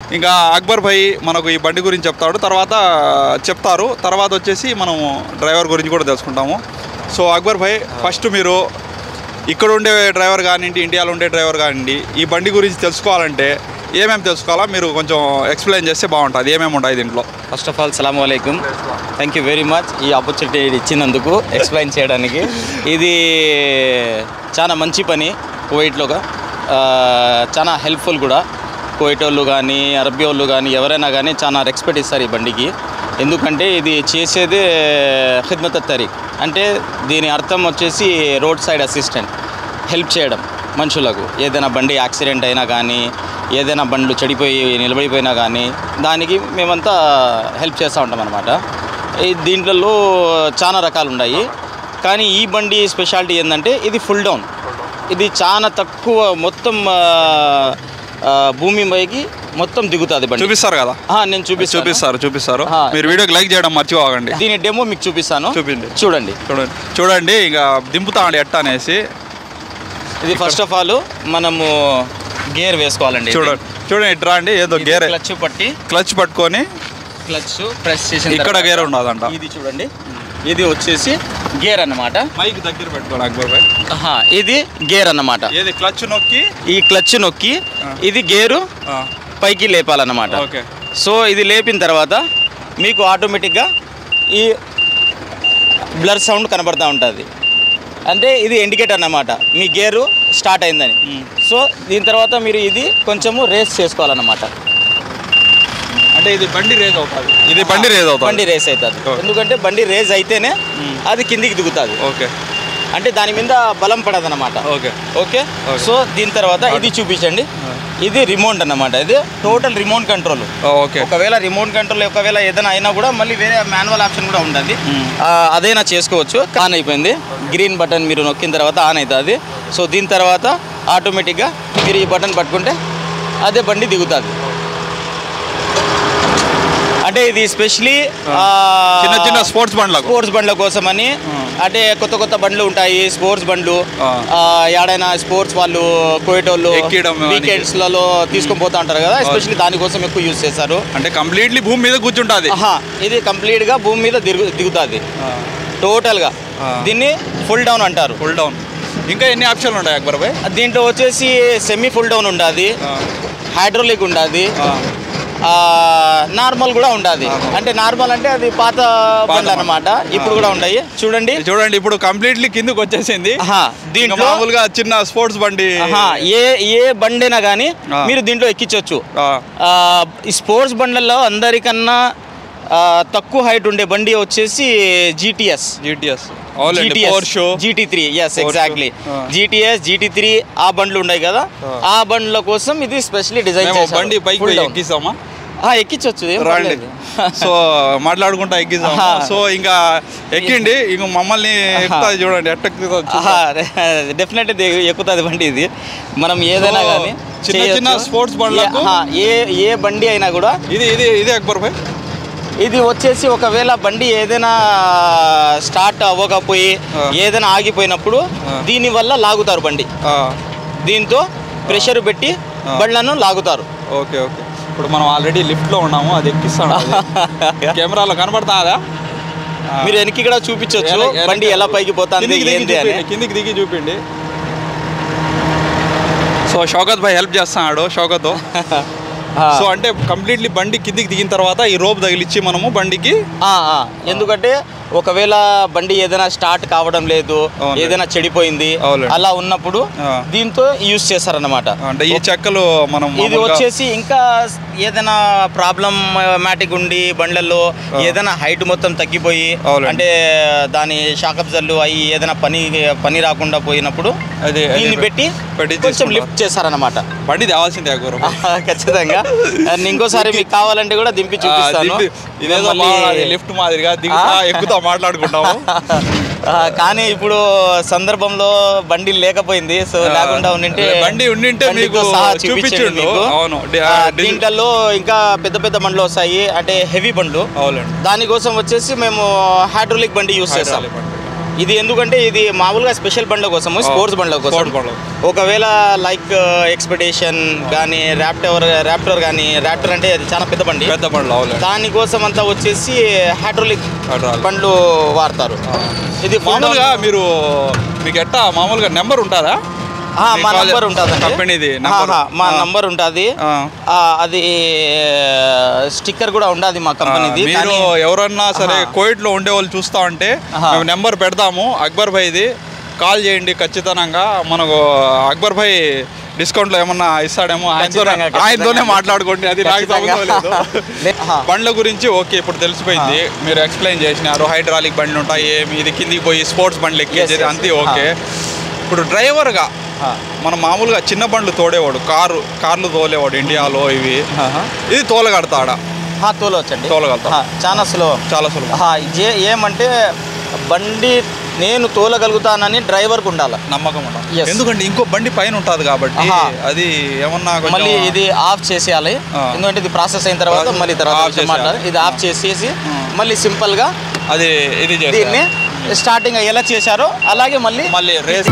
ఇంకా అక్బర్ భాయ్ మనకు ఈ బండి గురించి చెప్తాడు తర్వాత చెప్తారు తర్వాత వచ్చేసి మనం డ్రైవర్ గురించి కూడా తెలుసుకుంటాము సో అక్బర్ భాయ్ ఫస్ట్ మీరు ఇక్కడ ఉండే డ్రైవర్ కానివ్వండి ఇండియాలో ఉండే డ్రైవర్ కానివ్వండి ఈ బండి గురించి తెలుసుకోవాలంటే ఏమేమి తెలుసుకోవాలా మీరు కొంచెం ఎక్స్ప్లెయిన్ చేస్తే బాగుంటుంది ఏమేమి ఉంటాయి దీంట్లో ఫస్ట్ ఆఫ్ ఆల్ సలాం అలైకుం థ్యాంక్ యూ వెరీ మచ్ ఈ ఆపర్చునిటీ ఇచ్చినందుకు ఎక్స్ప్లెయిన్ చేయడానికి ఇది చాలా మంచి పని కువైట్లోగా ఆ, చాలా హెల్ప్ఫుల్ కూడా కువైట్ వాళ్ళు కానీ అరబీ వాళ్ళు కానీ ఎవరైనా కానీ చాలా రెస్పెక్ట్ ఇస్తారు ఈ బండికి ఎందుకంటే ఇది చేసేదే ఖిద్మత్ తరీక్ అంటే దీని అర్థం వచ్చేసి రోడ్ సైడ్ అసిస్టెంట్ హెల్ప్ చేయడం మనుషులకు ఏదైనా బండి యాక్సిడెంట్ అయినా కానీ ఏదైనా బండ్లు చెడిపోయి నిలబడిపోయినా కానీ దానికి మేమంతా హెల్ప్ చేస్తూ ఉంటాం అనమాట ఈ దీంట్లో చాలా రకాలు ఉన్నాయి కానీ ఈ బండి స్పెషాలిటీ ఏంటంటే ఇది ఫుల్ డౌన్ ఇది చాలా తక్కువ మొత్తం ఆ, ఆ, భూమి పైకి మొత్తం దిగుతుంది బండి చూపిస్తారు కదా ఆ, నేను చూపిస్తాను చూపిస్తారు చూపిస్తారు ఆ. మీరు వీడియోకి లైక్ చేయడం మర్చిపోకండి దీని డెమో మీకు చూపిస్తాను చూపిండి చూడండి చూడండి చూడండి ఇంకా దింపుతామండి ఎట్ట అనేసి ఇది ఫస్ట్ ఆఫ్ ఆల్ మనము గేర్ వేసుకోవాలండి చూడండి చూడండి ఇట్రా అండి ఏదో గేర్ క్లచ్ పట్టి క్లచ్ పట్టుకొని క్లచ్ ప్రెస్ చేసిన ఇక్కడ తర్వాత గేర్ ఉండదంట ఇది చూడండి ఇది వచ్చేసి గేర్ అన్నమాట మైక్ దగ్గర పెట్టుకోండి అక్బర్ భాయ్ ఆహా, ఇది గేర్ అన్నమాట ఏది క్లచ్ నొక్కి ఈ క్లచ్ నొక్కి ఆ. ఇది గేరు ఆ, పైకి లేపాలన్నమాట ఓకే సో ఇది లేపిన తర్వాత మీకు ఆటోమేటిక్గా ఈ బ్లర్ సౌండ్ కనబడతా ఉంటుంది అంటే ఇది ఇండికేటర్ అన్నమాట మీ గేరు స్టార్ట్ అయిందని మ్మ్. సో దీని తర్వాత మీరు ఇది కొంచెము రేస్ చేసుకోవాలన్నమాట అంటే ఇది బండి రేజ్ అవుతుంది ఇది బండి రేజ్ అవుతుంది బండి రేస్ అవుతుంది ఓకే. ఎందుకంటే బండి రేస్ అయితేనే మ్మ్. అది కిందికి దిగుతుంది ఓకే అంటే దాని మీద బలం పడదన్నమాట ఓకే ఓకే ఓకే. సో దీని తర్వాత ఇది చూపించండి ఇది రిమోట్ అన్నమాట ఇది టోటల్ రిమోట్ కంట్రోల్ ఓకే ఒకవేళ రిమోట్ కంట్రోల్ ఒకవేళ ఏదైనా అయినా కూడా మళ్ళీ వేరే మాన్యువల్ ఆప్షన్ కూడా ఉంటుంది ఆ, అదైనా చేసుకోవచ్చు ఆన్ అయిపోయింది గ్రీన్ బటన్ మీరు నొక్కిన తర్వాత ఆన్ అవుతుంది సో దీని తర్వాత ఆటోమేటిక్గా మీరు ఈ బటన్ పట్టుకుంటే అదే బండి దిగుతుంది అంటే ఇది స్పెషలీ చిన్న చిన్న స్పోర్ట్స్ బండ్లకు స్పోర్ట్స్ బండ్ల కోసమని ఆ. అంటే కొత్త కొత్త బండ్లు ఉంటాయి స్పోర్ట్స్ బండ్లు ఆ. ఆ, ఏడైనా స్పోర్ట్స్ వాళ్ళు కోయేటోళ్ళు ఎక్కియడం వానికి. వీకెండ్స్లలో తీసుకొని పోతా ఉంటారు కదా ఎస్పెషల్లీ దానికోసం ఎక్కువ యూజ్ చేస్తారు అంటే కంప్లీట్లీ భూమి మీద కూర్చుంటుంది ఆహా ఇది కంప్లీట్గా భూమి మీద దిగు దిగుతుంది టోటల్గా ఆ. దీన్ని ఫుల్ డౌన్ అంటారు ఫుల్ డౌన్ ఇంకా ఎన్ని ఆప్షన్లు ఉంటాయి అక్బర్ భాయ్ దీంట్లో వచ్చేసి సెమీ ఫుల్ డౌన్ ఉంటుంది హైడ్రోలిక్ ఉంటుంది నార్మల్ కూడా ఉంటుంది అంటే నార్మల్ అంటే అది పాత బండ్లు అన్నమాట ఇప్పుడు కూడా ఉన్నాయి చూడండి చూడండి ఇప్పుడు కంప్లీట్లీ కిందకి వచ్చేసింది ఆహా, ఇంకా దీంట్లో మామూలుగా చిన్న స్పోర్ట్స్ బండి ఆహా, ఏ ఏ బండైనా కానీ ఆ. మీరు దీంట్లో ఎక్కించవచ్చు ఆ, ఆ, ఈ స్పోర్ట్స్ బండ్లలో అందరికన్నా ఆ, తక్కువ హైట్ ఉండే బండి వచ్చేసి జీటీఎస్ GTS అవునండి power show GT three S Porsche. Exactly ఆ. జీటీఎస్ జీటీ త్రీ ఆ బండ్లు ఉన్నాయి కదా ఆ. ఆ బండ్ల కోసం ఇది స్పెషల్లీ డిజైన్ మేము చేశారు బండి పైకి Full పోయి down. ఎక్కిస్తామా ఆ, ఎక్కించొచ్చు ఏం రండి పర్లేదు. సో మాట్లాడుకుంటా ఎక్కిస్తాము ఆహా. సో ఇంకా ఎక్కిండి ఇంక మమ్మల్ని ఎక్కుతుంది చూడండి ఎట్ట ఎక్కుతుందో ఆహా, డెఫినెట్ ఇది ఎక్కుతుంది బండి ఇది మనం ఏదైనా So, కానీ చిన్న చిన్న చేయొచ్చు. sports బండ్లకు- ఏ- ఆహా, ఏ ఏ బండి అయినా కూడా ఇది ఇది ఇది అక్బర్ భాయ్ ఇది వచ్చేసి ఒకవేళ బండి ఏదైనా స్టార్ట్ అవ్వకపోయి ఆ. ఏదైనా ఆగిపోయినప్పుడు ఆ. దీని వల్ల లాగుతారు బండి ఆ, దీంతో ప్రెషర్ పెట్టి ఆ. బండ్లను లాగుతారు ఓకే ఓకే ఇప్పుడు మనం ఆల్రెడీ లిఫ్ట్ లో ఉన్నాము అది ఎక్కిస్తాను అది. కెమెరాలో కనబడుతుందా మీరు వెనక్కి కూడా చూపించవచ్చు వెనక- వెనక- బండి ఎలా పైకి పోతుంది కిందికి దిగి ఏంది అని చూపిండి, కిందికి దిగి చూపిండి సో షౌకత్ భాయ్ హెల్ప్ చేస్తున్నాడు షౌకత్ ఆ. సో అంటే కంప్లీట్లీ బండి కిందికి దిగిన తర్వాత ఈ రోప్ తగిలిచ్చి మనము బండికి ఆ, ఆ. ఎందుకంటే ఒకవేళ బండి ఏదైనా స్టార్ట్ కావడం లేదు అవునులే. ఏదైనా చెడిపోయింది అవునులే. అలా ఉన్నప్పుడు ఆ. దీంతో యూస్ చేస్తారన్నమాట అంటే ఈ చెక్కలు మనం ఇది మామూలుగా- వచ్చేసి ఇంకా ఏదైనా ప్రాబ్లం మ్యాటిక్ ఉండి బండ్లలో ఆ. ఏదైనా హైట్ మొత్తం తగ్గిపోయి అవునండి. అంటే దాని షాకబ్జర్లు అవి ఏదైనా పని పని రాకుండా పోయినప్పుడు అదే అదే దీన్ని పెట్టి పెట్టి కొంచెం తీసుకుంటారు. లిఫ్ట్ చేస్తారన్నమాట బండి తేవాల్సిందే అక్బర్ భాయ్. ఖచ్చితంగా అండ్ ఇంకోసారి మీకు కావాలంటే కూడా దింపి ఆ, చూపిస్తాను దింపి- ఇదేదో మళ్ళీ- లిఫ్ట్ మాదిరిగా దిగుతా ఆ? ఎక్కుతా మాట్లాడుకుంటాము ఆ, కానీ ఇప్పుడు సందర్భంలో బండి లేకపోయింది సో ఆ, లేకుండా ఉండింటే బండి ఉండింటే బండితో మీకు సహా చూపించిండు. మీకు. అవును. డి- ఆ, డి- దీంట్లో ఇంకా పెద్ద పెద్ద బండ్లు వస్తాయి అంటే హెవీ బండ్లు అవునండి దానికోసం వచ్చేసి మేము హైడ్రోలిక్ బండి యూస్ చేస్తాం హైడ్రాలిక్ బండి. ఇది ఎందుకంటే ఇది మామూలుగా స్పెషల్ బండ్ల కోసం స్పోర్ట్స్ బండ్ల కోసం స్పోర్ట్స్ బండ్ల. ఒకవేళ లైక్ ఎక్స్పెడిషన్ కానీ ర్యాప్టర్ ర్యాప్టర్ కానీ ర్యాప్టర్ అంటే అది చాలా పెద్ద బండి పెద్ద బండ్లు అవులేదు దానికోసం అంతా వచ్చేసి హైడ్రోలిక్ Hydraulic. బండ్లు వాడతారు ఇది మామూలుగా మీరు మీకు ఎట్టా మామూలుగా నెంబర్ ఉంటుందా ఆ, మీ మా కాలేజ్ నంబర్ ఉంటుందండి కంపెనీది ఆహా, నెంబర్ మా నంబర్ ఉంటుంది ఆ. అది స్టిక్కర్ కూడా ఉండదు మా కంపెనీది మీరు కానీ ఎవరన్నా సరే ఆహా. కోవిడ్ లో ఉండే వాళ్ళు చూస్తా ఉంటే ఆహా. మేము నెంబర్ పెడతాము అక్బర్ భాయ్ది కాల్ చేయండి ఖచ్చితంగా మనకు అక్బర్ భాయ్ డిస్కౌంట్ లో ఏమన్నా ఇస్తాడేమో ఆయనతోనే ఖచ్చితంగా, ఖచ్చితంగా. ఆయనతోనే మాట్లాడుకోండి అది నాకు ఖచ్చితంగా. సంబంధం లేదు లే- ఆహా. బండ్ల గురించి ఓకే ఇప్పుడు తెలిసిపోయింది మీరు ఎక్స్ప్లెయిన్ చేసినారు హైడ్రాలిక్ బండ్లు ఉంటాయి ఏమి ఇది కిందికి పోయి స్పోర్ట్స్ బండ్లు ఎక్కేది yes, అంతే yes. ఓకే ఇప్పుడు డ్రైవర్గా ఆ. మనం మామూలుగా చిన్న బండ్లు తోడేవాడు కారు కార్లు తోలేవాడు ఇండియాలో ఇవి ఆహా. ఇది తోలగడతాడా ఆ, తోలవచ్చండి తోలగలుగుతాం. ఆ, చాలా సులభం చాలా సులభం ఆ, ఏ ఏమంటే బండి నేను తోలగలుగుతానని డ్రైవర్కి ఉండాలి నమ్మకం ఉండాలి Yes. ఎందుకంటే ఇంకో బండి పైన ఉంటుంది కాబట్టి ఆహా. అది ఏమన్నా కొంచెం మళ్ళీ ఇది ఆఫ్ చేసేయాలి ఆ. ఎందుకంటే ఇది ప్రాసెస్ అయిన తర్వాత Process- మళ్ళీ తర్వాత ఆఫ్ విషయం చేసేయాలి. మాట్లాడాలి ఇది ఆఫ్ చేసేసి ఆ. మళ్ళీ సింపుల్గా అది ఇది దీన్ని చేసి స్టార్టింగ్ ఎలా చేశారో అలాగే మళ్ళీ మళ్ళీ రేస్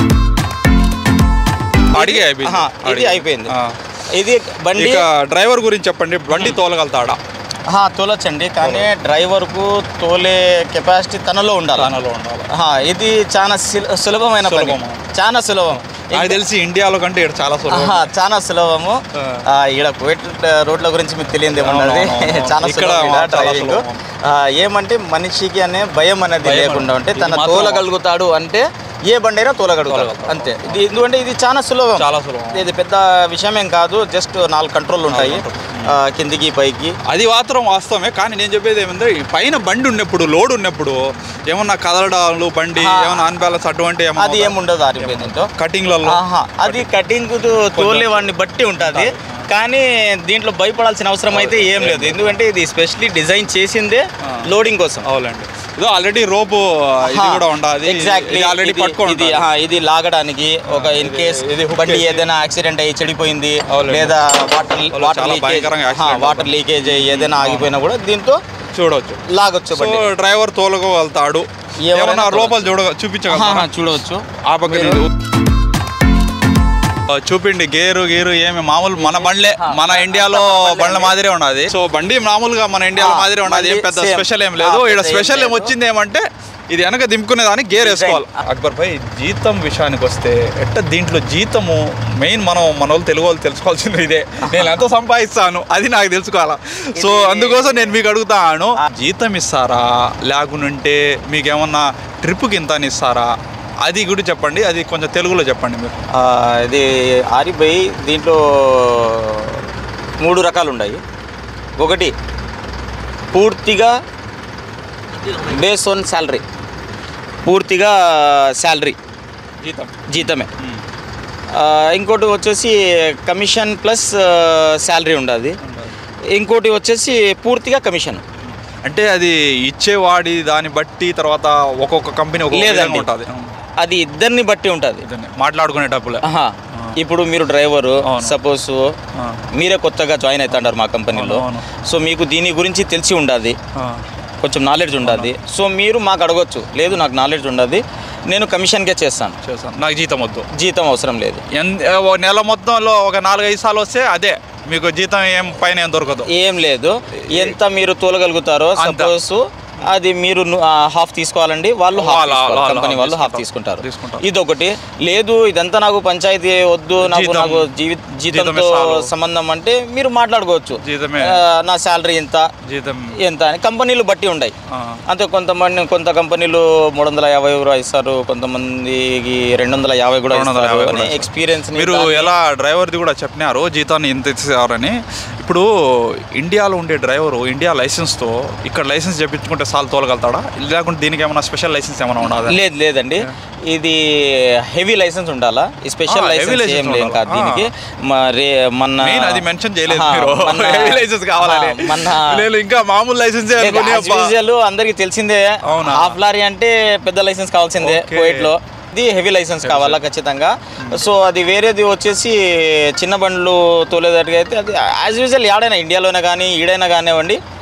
అడిగి అయిపోయింది ఆహా, ఇది అడిగి. అయిపోయింది ఆ. ఇది బండి ఇక డ్రైవర్ గురించి చెప్పండి బండి తోలగలుగుతాడా ఆహా, తోలొచ్చండి కానీ డ్రైవర్కు తోలే కెపాసిటీ తనలో ఉండాలి తనలో ఉండాలి ఆహా, ఇది చాలా సి- సులభమైన పని సులభము. చాలా సులభం నాకు తెలిసి ఇండియాలో కంటే ఇక్కడ చాలా సులభం ఆహా, చాలా సులభము ఆ. ఆ, ఈడ కువైట్ రోడ్ల గురించి మీకు తెలియదు ఏమన్నది అవునవును. చాలా ఇక్కడ సులభం ఈడ చాలా డ్రైవింగ్. సులభం. ఆ, ఏమంటే మనిషికి అనే భయం అనేది భయం లేకుండా ఉంటే ఇది తన మాత్రం తోలగలుగుతాడు అంటే ఏ బండి అయినా తోలగలుగుతాడు తోలగలుగుతాడు. అంతే ఇది ఎందుకంటే ఇది చాలా సులభం చాలా సులభం ఇది పెద్ద విషయమేం కాదు జస్ట్ నాలుగు కంట్రోల్ ఉంటాయి control. ఆ, కిందికి పైకి అది మాత్రం వాస్తవమే కానీ నేను చెప్పేది ఏమంటే ఈ పైన బండి ఉన్నప్పుడు లోడ్ ఉన్నప్పుడు ఏమన్నా కదలడాలు బండి ఆ. ఏమన్నా అన్బ్యాలెన్స్ అటువంటి అది ఏముండదు ఆరిపోయి దీంతో కటింగ్లలో ఆహా అది కటింగ్ తోలే వాడిని బట్టి ఉంటుంది కానీ దీంట్లో భయపడాల్సిన అవసరం అయితే ఏం లేదు ఎందుకంటే ఇది స్పెషల్లీ డిజైన్ చేసిందే ఆ. లోడింగ్ కోసం అవునండి ఇదో ఆల్రెడీ రోపు ఇది కూడా ఉండాలి ఎగ్జాక్ట్లీ ఆల్రెడీ ఇది పట్టుకోండి ఆహా, ఇది లాగడానికి ఒక ఇన్ కేస్ ఇది hook బండి వేసి- ఏదైనా యాక్సిడెంట్ అయ్యి చెడిపోయింది అవునండి. లేదా వాటర్ అవును, వాటర్ చాలా లీకేజ్ భయంకరంగా accident వాటర్ లీకేజ్ అయ్యి ఏదైనా ఆగిపోయినా కూడా దీంతో చూడవచ్చు లాగొచ్చు సో బండి డ్రైవర్ తోలగలుగుతాడు ఎవరైనా ఏమన్నా తోలగలుగుతారు. లోపల చూడ ఆహా, చూపించగలుగుతారా చూడవచ్చు ఆ పక్కన ఇది. ఆ, చూపిండి గేరు గేరు ఏమి మామూలు మన బండ్లే మన ఇండియాలో బండ్ల మాదిరే ఉన్నది సో బండి మామూలుగా మన ఇండియాలో ఆ, మాదిరే ఉన్నది ఏం బండి పెద్ద same. స్పెషల్ ఏం ఆ, లేదు ఇక్కడ పెద్ద ఏం స్పెషల్ ఏం లేదు. వచ్చింది ఏమంటే ఇది వెనక దింపుకునే దానికి గేర్ Design. వేసుకోవాలి అక్బర్ భాయ్ జీతం విషయానికి వస్తే ఎట్ట దీంట్లో జీతము మెయిన్ మనం మన వాళ్ళు తెలుగు వాళ్ళు తెలుసుకోవాల్సింది ఇదే నేను ఎంత సంపాదిస్తాను అది నాకు తెలుసుకోవాలా సో ఇది- అందుకోసం నేను మీకు అడుగుతాను ఆ. జీతం ఇస్తారా లేకుంటే మీకు ఏమన్నా ట్రిప్కి ఇంత అని ఇస్తారా అది కూడా చెప్పండి అది కొంచెం తెలుగులో చెప్పండి మీరు ఆ, ఇది ఆరిబై దీంట్లో మూడు రకాలు ఉన్నాయి ఒకటి పూర్తిగా బేస్ ఆన్ శాలరీ పూర్తిగా శాలరీ జీతం జీతమే ఆ, ఇంకోటి వచ్చేసి కమిషన్ ప్లస్ శాలరీ ఉండదు ఇంకోటి వచ్చేసి పూర్తిగా కమిషన్ అంటే అది ఇచ్చేవాడి దాన్ని బట్టి తర్వాత ఒక్కొక్క కంపెనీ ఒక్కొక్క లేదండి. విధంగా ఉంటుంది అది ఇద్దరిని బట్టి ఉంటుంది మాట్లాడుకునేటప్పుడు ఆహా. ఇప్పుడు మీరు డ్రైవరు అవును. సపోజ్ మీరే కొత్తగా జాయిన్ అవుతాడారు మా కంపెనీలో అవును, సో మీకు దీని గురించి తెలిసి ఉండాలి కొంచెం నాలెడ్జ్ ఉండాలి సో మీరు మాకు అడగొచ్చు లేదు నాకు నాలెడ్జ్ ఉండదు నేను కమిషన్కే చేస్తాను చేస్తాను నాకు జీతం వద్దు జీతం అవసరం లేదు ఎన్- ఓ నెల మొత్తంలో ఒక నాలుగు ఐదు సార్లు వస్తే అదే మీకు జీతం ఏం పైన ఏం దొరకదు ఏం లేదు ఎంత మీరు తోలగలుగుతారో అంత. సపోజ్ అది మీరు హాఫ్ తీసుకోవాలండి వాళ్ళు హాఫ్ వాళ్ళ- తీసుకోవాలి. వాళ్ళ కంపెనీ half వాళ్ళు హాఫ్ తీసుకుంటారు. తీసుకుంటారు తీసుకుంటారు. ఇదొకటి లేదు ఇదంతా నాకు పంచాయతీ వద్దు నాకు జీతం- నాకు జీవి జీతంతో జీతమే చాలు. సంబంధం అంటే మీరు మాట్లాడుకోవచ్చు జీతమే ఆ, నా శాలరీ ఎంత జీతం ఎంత అని కంపెనీలు బట్టి ఉన్నాయి ఆ. అంతే కొంతమంది కొంత కంపెనీలు మూడు వందల యాభై కూడా ఇస్తారు కొంతమందికి రెండు వందల యాభై కూడా రెండు వందల ఇస్తారు యాభై కూడా అని ఎక్స్పీరియన్స్ మీరు ఎలా డ్రైవర్ది కూడా చెప్పినారు జీతాన్ని ఇంత ఇచ్చేవారని ఇప్పుడు ఇండియాలో ఉండే డ్రైవరు ఇండియా లైసెన్స్తో ఇక్కడ లైసెన్స్ చెప్పించుకుంటే సాల్ తోలగలుగుతాడా లేకుంటే దీనికి ఏమైనా స్పెషల్ లైసెన్స్ ఏమైనా ఉండదా లేదు లేదండి ఇది హెవీ లైసెన్స్ ఉండాలా ఈ స్పెషల్ ఆ, heavy లైసెన్స్ license ఏం లేదు కాదు ఉండాలా? దీనికి మరి మన మెయిన్ అది మెన్షన్ చేయలేదు ఆహా, మీరు మన- హెవీ లైసెన్స్ కావాలని ఆహా, మన నేను ఇంకా మామూలు లైసెన్స్ అనుకుని అబ్బా. అందరికి తెలిసిందే అవునా? హాఫ్ లారీ అంటే పెద్ద లైసెన్స్ కావాల్సిందే Okay. కువైట్ లో ఇది హెవీ లైసెన్స్ కావాలా ఖచ్చితంగా సో అది వేరేది వచ్చేసి చిన్న బండ్లు తోలేదట్టుగా అయితే అది యాజ్ యూజువల్ ఏడైనా ఇండియాలోనే కానీ ఈడైనా కానివ్వండి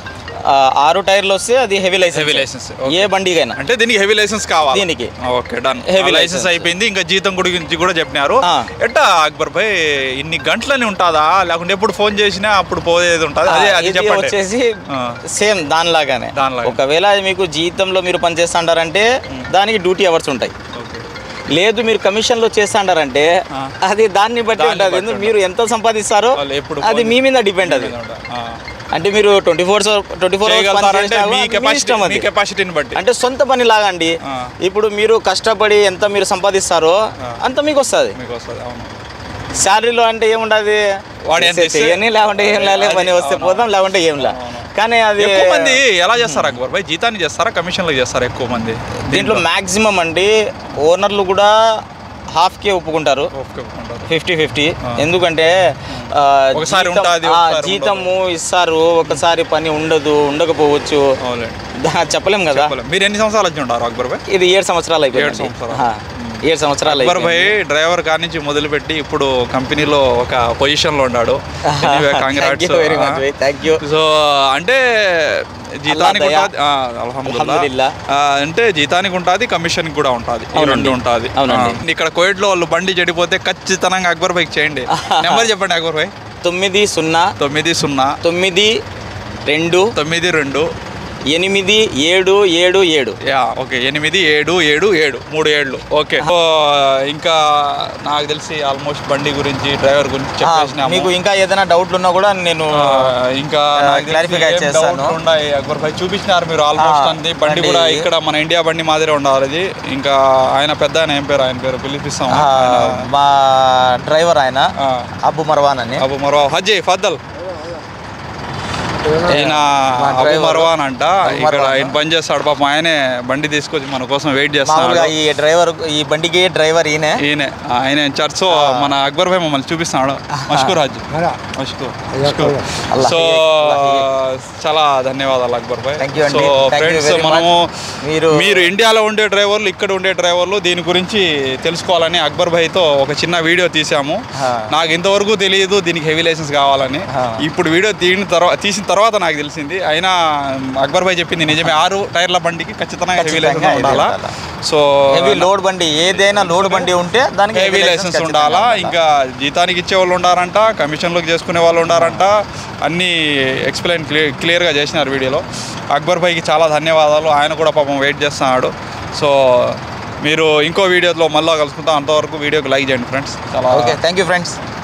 ఆ, ఆరు టైర్లు వస్తే అది హెవీ లైసెన్స్ హెవీ లైసెన్స్ ఏ బండికైనా అంటే దీనికి హెవీ లైసెన్స్ కావాలి దీనికి. Okay done Heavy heavy licence license. అయిపోయింది ఇంకా జీతం గురించి కూడా చెప్పినారు ఆ. ఎట్టా అక్బర్ భాయ్ ఇన్ని గంటలని ఉంటుందా లేకుంటే ఎప్పుడు ఫోన్ చేసినా అప్పుడు పోయేది ఉంటుంది అదే అది ఇది చెప్పండి వచ్చేసి ఆ. సేమ్ దానిలాగానే దానిలాగా. ఒకవేళ మీకు జీతంలో మీరు పనిచేస్తాంటారంటే దానికి డ్యూటీ అవర్స్ ఉంటాయి ఓకే లేదు మీరు కమిషన్లో చేస్తాంటారంటే ఆ. అది దాన్ని బట్టి దాన్ని ఉంటుంది బట్టి ఎందుకు మీరు ఎంత సంపాదిస్తారో వాళ్ళు ఎప్పుడు అది ఫోన్ మీ మీద డిపెండ్ అది ఆ. అంటే మీరు ట్వంటీ ఫోర్ ట్వంటీ ఫోర్ చేయగలుగుతారంటే మీ కెపాసిటీ మీ కెపాసిటీని బట్టి అంటే సొంత పని లాగా అండి ఆ. ఇప్పుడు మీరు కష్టపడి ఎంత మీరు సంపాదిస్తారో అంత మీకు వస్తుంది మీకు వస్తుంది అవును శాలరీలో అంటే ఏముండదు వాడు ఎంత ఇస్తే- చేయని లేకుంటే ఏం లేలే పని వస్తే పోదాం లేకుంటే ఏం లే కానీ అది ఎక్కువ మంది ఎలా చేస్తారు అక్బర్ భాయ్ జీతాన్ని చేస్తారా కమిషన్లకు చేస్తారా ఎక్కువ మంది దీంట్లో మాక్సిమం అండి ఓనర్లు కూడా హాఫ్కే ఒప్పుకుంటారు ఓకే ఒప్పుకుంటారు. ఫిఫ్టీ ఫిఫ్టీ ఎందుకంటే ఆ, ఒకసారి జీతం- ఉంటాది, ఆ, ఒకసారి జీతము ఇస్తారు ఒకసారి పని ఉండదు ఉండకపోవచ్చు అవునులేండి దా- చెప్పలేం కదా చెప్పలేం. మీరు ఎన్ని సంవత్సరాలు వచ్చి ఉంటారు అక్బర్ భాయ్ ఇది ఏడు సంవత్సరాలు అయిపోయింది ఏడు సంవత్సరాలు. ఏడు సంవత్సరాలు అక్బర్ భాయ్ అయిపోయింది. డ్రైవర్ కాడి నుంచి మొదలుపెట్టి ఇప్పుడు కంపెనీలో ఒక పొజిషన్ లో ఉన్నాడు Thank you very much, bhai. Thank you. So అంటే జీతానికి దయ. ఉంటుంది అల్హమ్దుల్లా అల్హమ్దులిల్లా. అంటే జీతానికి ఉంటుంది కమిషన్ కూడా ఉంటుంది ఈ అవునండి. రెండు ఉంటుంది అవునండి. ఇక్కడ కోవిడ్ లో వాళ్ళు బండి చెడిపోతే ఖచ్చితంగా అక్బర్ భాయ్కి చేయండి నెంబర్ చెప్పండి అక్బర్ భాయ్ తొమ్మిది సున్నా తొమ్మిది సున్నా తొమ్మిది రెండు తొమ్మిది రెండు ఎనిమిది ఏడు ఏడు ఏడు యా ఓకే ఎనిమిది ఏడు ఏడు ఏడు మూడు ఏళ్ళు ఓకే సో ఇంకా నాకు తెలిసి ఆల్మోస్ట్ బండి గురించి డ్రైవర్ గురించి ఆ, చెప్పేసినాము మీకు ఇంకా ఏదైనా డౌట్లు ఉన్నా కూడా నేను ఆ, ఇంకా ఆ, నాకు తెలిసి clarify ఏం చేస్తాను. doubts ఉన్నాయి అక్బర్ భాయ్ చూపించినారు మీరు ఆల్మోస్ట్ ఆ, అంది బండి బండి. కూడా ఇక్కడ మన ఇండియా బండి మాదిరి ఉండాలి అది ఇంకా ఆయన పెద్ద ఆయన ఏం పేరు ఆయన పేరు పిలిపిస్తాం ఆ, మా డ్రైవర్ ఆయన అబ్బు మర్వాన్ అని అబు మర్వా హజీ ఫద్దల్ ఈయన మా అబు driver. మర్వాన్ అంట అబు ఇక్కడ మర్వాన్. ఆయన పని చేస్తాడు పాపం ఆయనే బండి తీసుకొచ్చి మన కోసం వెయిట్ మామూలుగా చేస్తున్నాడు ఈ డ్రైవర్ ఈ బండికి డ్రైవర్ ఈయనే ఈయనే ఆయన ఇన్ఛార్జ్ సో మన అక్బర్ భాయ్ మమ్మల్ని చూపిస్తున్నాడు మష్కూర్ హాజీ మష్కూర్ మష్కూర్ అల్లా సో హయ్యక్. చాలా ధన్యవాదాలు అక్బర్ భాయ్ Thank you అండి. So Thank you friends very much. మనము మీరు- మీరు ఇండియాలో ఉండే డ్రైవర్లు ఇక్కడ ఉండే డ్రైవర్లు దీని గురించి తెలుసుకోవాలని అక్బర్ భాయ్తో ఒక చిన్న వీడియో తీసాము ఆ. నాకు ఇంతవరకు తెలియదు దీనికి హెవీ లైసెన్స్ కావాలని ఆ. ఇప్పుడు వీడియో తీసిన తర్వాత తీసిన తర్వాత నాకు తెలిసింది అయినా అక్బర్ భాయ్ చెప్పింది నిజమే ఆరు టైర్ల బండికి ఖచ్చితంగా హెవీ ఖచ్చితంగా లైసెన్స్ ఇది ఉండాలా ఉండాలా. సో హెవీ లోడ్ బండి ఏదైనా లోడ్ బండి ఉంటే దానికి హెవీ లైసెన్స్ ఉండాలా ఇంకా జీతానికి ఇచ్చే వాళ్ళు ఉండారంట కమిషన్లకు చేసుకునే వాళ్ళు ఉండారంట అన్నీ ఎక్స్ప్లెయిన్ క్లియర్ క్లియర్గా చేసినారు వీడియోలో అక్బర్ భాయ్కి చాలా ధన్యవాదాలు ఆయన కూడా పాపం వెయిట్ చేస్తున్నాడు సో మీరు ఇంకో వీడియోలో మళ్ళీ కలుసుకుంటాం అంతవరకు వీడియోకి లైక్ చేయండి ఫ్రెండ్స్ చాలా ఓకే థ్యాంక్ యూ ఫ్రెండ్స్